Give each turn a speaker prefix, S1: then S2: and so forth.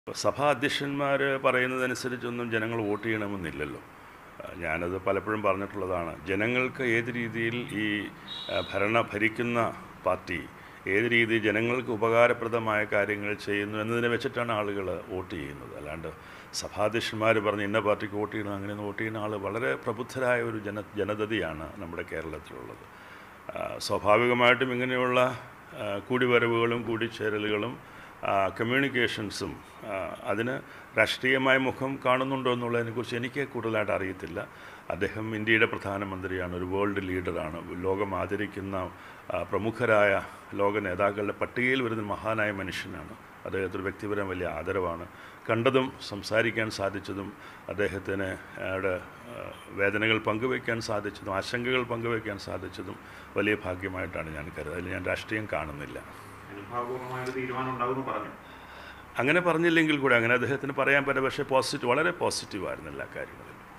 S1: ഇപ്പോൾ സഭാ അധ്യക്ഷന്മാർ പറയുന്നതനുസരിച്ചൊന്നും ജനങ്ങൾ വോട്ട് ചെയ്യണമെന്നില്ലല്ലോ ആ, ഞാനത് പലപ്പോഴും പറഞ്ഞിട്ടുള്ളതാണ് ജനങ്ങൾക്ക് ഏത് രീതിയിൽ ഈ ആ, ഭരണ ഭരിക്കുന്ന പാർട്ടി ഏത് രീതിയിൽ ജനങ്ങൾക്ക് ഉപകാരപ്രദമായ കാര്യങ്ങൾ ചെയ്യുന്നു എന്നതിനെ വെച്ചിട്ടാണ് ആളുകൾ വോട്ട് ചെയ്യുന്നത് അല്ലാണ്ട് സഭാധ്യക്ഷന്മാർ പറഞ്ഞ് ഇന്ന പാർട്ടിക്ക് വോട്ട് ചെയ്യണം അങ്ങനെയൊന്നും വോട്ട് ചെയ്യുന്ന ആൾ വളരെ പ്രബുദ്ധരായ ഒരു ജന ജനതയാണ് നമ്മുടെ കേരളത്തിലുള്ളത് ആ, സ്വാഭാവികമായിട്ടും ഇങ്ങനെയുള്ള ആ, കൂടിവരവുകളും കൂടിച്ചേരലുകളും ആ, കമ്മ്യൂണിക്കേഷൻസും ആ, അതിന് രാഷ്ട്രീയമായ മുഖം കാണുന്നുണ്ടോ എന്നുള്ളതിനെക്കുറിച്ച് എനിക്ക് കൂടുതലായിട്ട് അറിയത്തില്ല അദ്ദേഹം ഇന്ത്യയുടെ പ്രധാനമന്ത്രിയാണ് ഒരു വേൾഡ് ലീഡറാണ് ലോകം ആദരിക്കുന്ന ആ, പ്രമുഖരായ ലോക നേതാക്കളുടെ പട്ടികയിൽ വരുന്ന മഹാനായ മനുഷ്യനാണ് അദ്ദേഹത്തിന് വ്യക്തിപരം വലിയ ആദരവാണ് കണ്ടതും സംസാരിക്കാൻ സാധിച്ചതും അദ്ദേഹത്തിന് അയാളുടെ ആ, വേദനകൾ പങ്കുവയ്ക്കാൻ സാധിച്ചതും ആശങ്കകൾ പങ്കുവയ്ക്കാൻ സാധിച്ചതും വലിയ ഭാഗ്യമായിട്ടാണ് ഞാൻ കരുതുന്നത് അതിൽ ഞാൻ രാഷ്ട്രീയം കാണുന്നില്ല
S2: അനുഭാവപൂർവമായ ഒരു തീരുമാനം ഉണ്ടാകുമെന്ന് പറഞ്ഞു
S1: അങ്ങനെ പറഞ്ഞില്ലെങ്കിൽ കൂടെ അങ്ങനെ അദ്ദേഹത്തിന് പറയാൻ പറ്റും പക്ഷേ പോസിറ്റീവ് വളരെ പോസിറ്റീവായിരുന്നു എല്ലാ കാര്യങ്ങളിലും